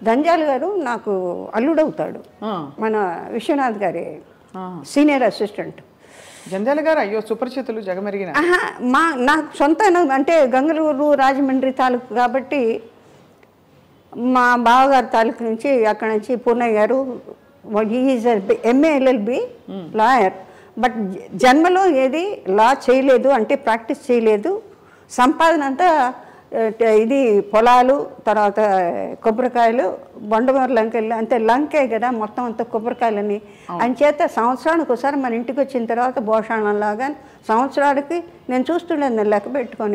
దంజాల్ గారు నాకు అల్లుడవుతాడు ఆ, మన విశ్వనాథ్ గారి ఆ. సీనియర్ అసిస్టెంట్ జంధ్యాల గారు అయ్యో సుపరిచితులు జగమెరిగిన ఆహా, మా నాకు సొంత అంటే గంగలూరు రాజమండ్రి తాలూకు కాబట్టి మా బావగారి తాలూకు నుంచి అక్కడ నుంచి పూర్ణయ్య గారు is MA LLB lawyer but జన్మలో ఏది లా చేయలేదు అంటే ప్రాక్టీస్ చేయలేదు సంపాదన అంతా ఆ, ఇది పొలాలు తర్వాత కొబ్బరికాయలు బొండమూరు లంకెళ్ళు అంతే లంకే కదా మొత్తం అంతా కొబ్బరికాయలని అంచేత సంవత్సరానికి ఒకసారి మన ఇంటికి వచ్చిన తర్వాత భోషాణంలాగా సంవత్సరానికి నేను చూస్తుండేది లెక్క పెట్టుకొని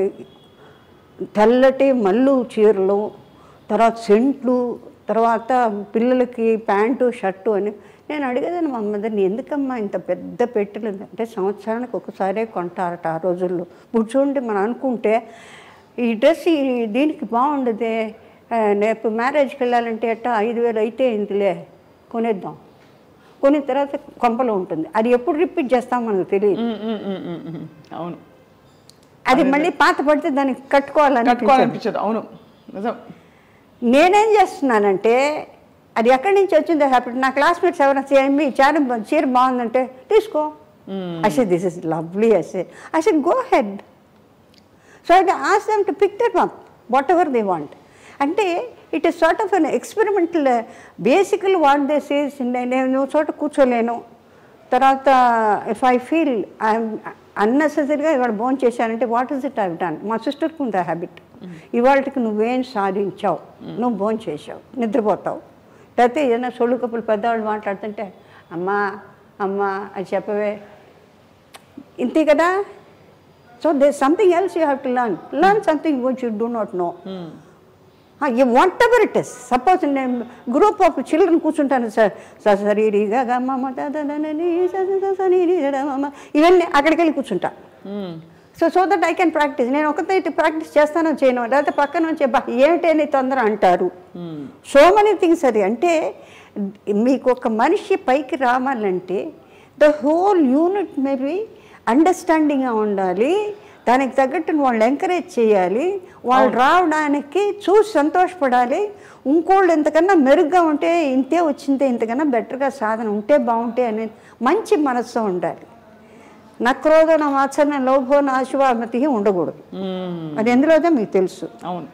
తెల్లటి మల్లు చీరలు తర్వాత సెంట్లు తర్వాత పిల్లలకి ప్యాంటు షర్టు అని నేను అడిగేదాన్ని మా మదర్ని ఎందుకమ్మా ఇంత పెద్ద పెట్టెలు అంటే సంవత్సరానికి ఒకసారే కొంటారట ఆ రోజుల్లో ఇప్పుడు చూడండి మనం అనుకుంటే ఈ డ్రెస్ ఈ దీనికి బాగుండదే ఆ, రేపు మ్యారేజ్కి వెళ్ళాలంటే ఎట్టా ఐదు వేలు అయితే ఇందులే కొనేద్దాం కొనిన తర్వాత కొంపలో ఉంటుంది అది ఎప్పుడు రిపీట్ చేస్తాం మనకు తెలియదు ఉమ్, ఉమ్, ఉమ్, ఉమ్, ఉమ్. అవును అది మళ్ళీ పాత పడితే దానికి కట్టుకోవాలని కట్టుకోవాలనిపించదు అవును నిజం నేనేం చేస్తున్నానంటే అది ఎక్కడి నుంచి వచ్చిందో హ్యాపీ నా క్లాస్మేట్స్ ఎవరైనా చీర మీ చీర బా- చీర బాగుందంటే తీసుకో I this is lovely I say I said go head so I ask them to pick that up whatever they want అంటే it is sort of an experimental basically what they says నేను చోట కూర్చోలేను తర్వాత if I feel I'm అన్నెసెసరీగా ఇవాళ భోజనం చేశానంటే what is it I done మా సిస్టర్కి ఉంది హ్యాబిట్ ఇవాళకి నువ్వేం సాధించావు నువ్వు భోజనం చేసావు నిద్రపోతావు లేకపోతే ఏదైనా సొళ్ళు కప్పులు పెద్దవాళ్ళు మాట్లాడుతుంటే అమ్మా అమ్మా అని చెప్పవే ఇంతే కదా so they something else you have to learn learn something which you do not know whatever it is suppose నేను గ్రూప్ ఆఫ్ చిల్డ్రన్ కూర్చుంటాను సార్ సార్ సరి ఇవన్నీ అక్కడికి వెళ్ళి కూర్చుంటా um, so so that I can practice నేను ఒకటే practice చేస్తానో చేయను లేకపోతే పక్కన నుంచి "బా, ఏమిటి అని తొందర అంటారు ఉమ్. సో మెనీ థింగ్స్ అది అంటే మీకు ఒక మనిషి పైకి రావాలంటే ద హోల్ యూనిట్ మేబీ అండర్స్టాండింగ్గా ఉండాలి దానికి తగ్గట్టు వాళ్ళు ఎంకరేజ్ చేయాలి వాళ్ళు రావడానికి చూసి సంతోషపడాలి ఇంకోళ్ళు ఇంతకన్నా మెరుగ్గా ఉంటే ఇంతే వచ్చిందే ఇంతకన్నా బెటర్గా సాధన ఉంటే బాగుంటే అనే మంచి మనస్సు ఉండాలి నక్రోధ నా మాత్సర్ణ లోభో నాశువామతి ఉండకూడదు ఉమ్, అది ఎందులోదో మీకు తెలుసు అవును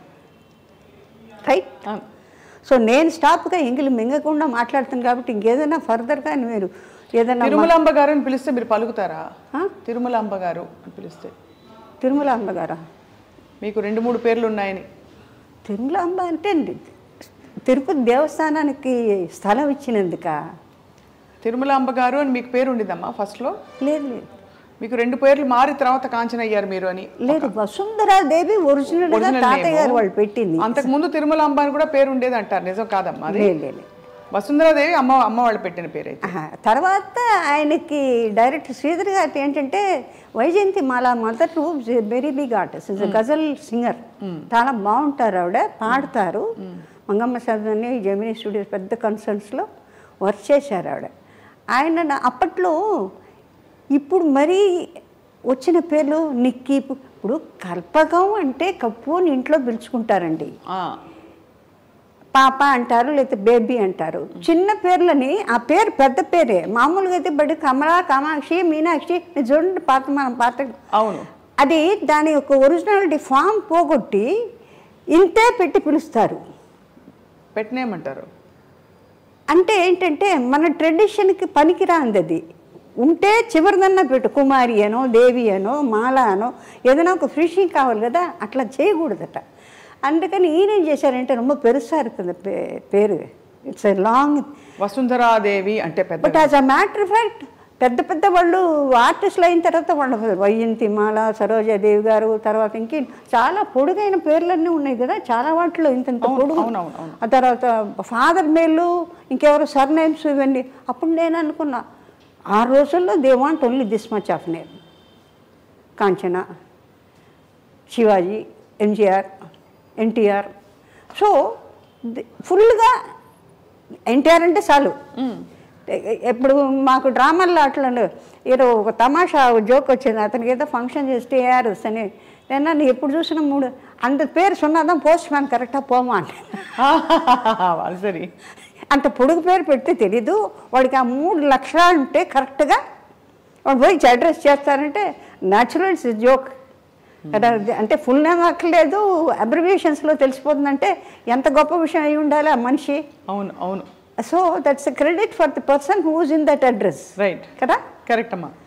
రైట్ అవును సో నేను స్టాప్గా ఎంగిలి మింగకుండా మాట్లాడుతాను కాబట్టి ఇంకేదైనా ఫర్దర్గా మీరు ఏదైనా తిరుమలాంబ గారు అని పిలిస్తే మీరు పలుకుతారా ఆ? తిరుమలాంబ గారు అని పిలిస్తే తిరుమల అమ్మగారా మీకు రెండు మూడు పేర్లు ఉన్నాయని తిరుమల అంబ అంటే తిరుపతి దేవస్థానానికి స్థలం ఇచ్చినందుక తిరుమలాంబ గారు అని మీకు పేరు ఉండిద్దమ్మా ఫస్ట్లో లేదు లేదు మీకు రెండు పేర్లు మారి తర్వాత కాంచన అయ్యారు మీరు అని లేదు వసుంధరాదేవి ఒరిజినల్గా Original తాతయ్య name. గారు వాళ్ళు పెట్టింది అంతకు ముందు తిరుమలాంబ అని కూడా పేరు ఉండేది అంటారు నిజం కాదమ్మా అది లేదు లేదు వసుంధరాదేవి అమ్మ అమ్మ వాళ్ళు పెట్టిన పేరు అయితే ఆహా. తర్వాత ఆయనకి డైరెక్ట్ శ్రీధర్ గారికి ఏంటంటే Vyjayanthimala mother very big artist is ghazal singer చాలా బాగుంటారు ఆవిడ పాడతారు మంగమ్మ సదని జమినీ స్టూడియోస్ పెద్ద కన్సర్న్స్లో వర్క్ చేశారు ఆవిడ ఆయన నా- అప్పట్లో ఇప్పుడు మరీ వచ్చిన పేర్లు నిక్కీ ఇప్పుడు కల్పకం అంటే కప్పు అని ఇంట్లో పిలుచుకుంటారండి ఆ, పాప అంటారు లేకపోతే బేబీ అంటారు చిన్న పేర్లని ఆ పేరు పెద్ద పేరే మామూలుగా అయితే బడి కమలా కామాక్షి మీనాక్షి మీరు చూడండి పాత మనం పాత అవును అది దాని యొక్క ఒరిజినాలిటీ ఫామ్ పోగొట్టి ఇంతే పెట్టి పిలుస్తారు పెట్టినేమంటారు అంటే ఏంటంటే మన ట్రెడిషన్కి పనికిరాంది అది ఉంటే చివరిదన్నా పెట్టు కుమారి అనో దేవి అనో మాల అనో ఏదైనా ఒక ఫిషింగ్ కావాలి కదా అట్లా చేయకూడదట అందుకని ఈయన ఏం చేశారంటే ரொம்ப పెరుసా இருக்குது పే పేరు ఇట్స్ ఎ లాంగ్ వసుంధరాదేవి అంటే పెద్ద but as a matter fact పెద్ద పెద్ద వాళ్ళు ఆర్టిస్టులు అయిన తర్వాత వాళ్ళ వైజయంతి మాల సరోజాదేవి గారు తర్వాత ఇంకే చాలా పొడుగైన పేర్లన్నీ ఉన్నాయి కదా చాలా వాటిలో ఇంత ఇంత పొడుగు అవునవును, అవును. ఆ తర్వాత ఫాదర్ మేలు ఇంకెవరు సర్ నేమ్స్ ఇవన్నీ అప్పుడు నేను అనుకున్నా ఆ రోజుల్లో they want only this much of name Kanchana Sivaji MGR NTR so ఫుల్గా ఎన్టీఆర్ అంటే చాలు ఎ- ఎప్పుడు మాకు డ్రామాల్లో అట్లా ఏదో ఒక తమాషా జోక్ వచ్చింది అతనికి ఏదో ఫంక్షన్ చేసి టీఆర్ఎస్ అని నేను నీ ఎప్పుడు చూసినా మూడు అంత పేరు సున్నాదాం పోస్ట్ మ్యాన్ కరెక్டாக పోమా అంటే అది సరి అంత పొడుగు పేరు పెడితే తెలీదు వాడికి ఆ మూడు లక్షణాలు ఉంటే కరెక్ట్గా వాడు పోయి అడ్రస్ చేస్తారంటే న్యాచురల్ ఇట్స్ జోక్ కదా అంటే ఫుల్ నేమ్ అక్కర్లేదు అబ్రివియేషన్స్లో తెలిసిపోతుందంటే ఎంత గొప్ప విషయం అయి ఉండాలి ఆ మనిషి అవును అవును so that's credit for the person whose in that address right కదా కరెక్ట్ అమ్మా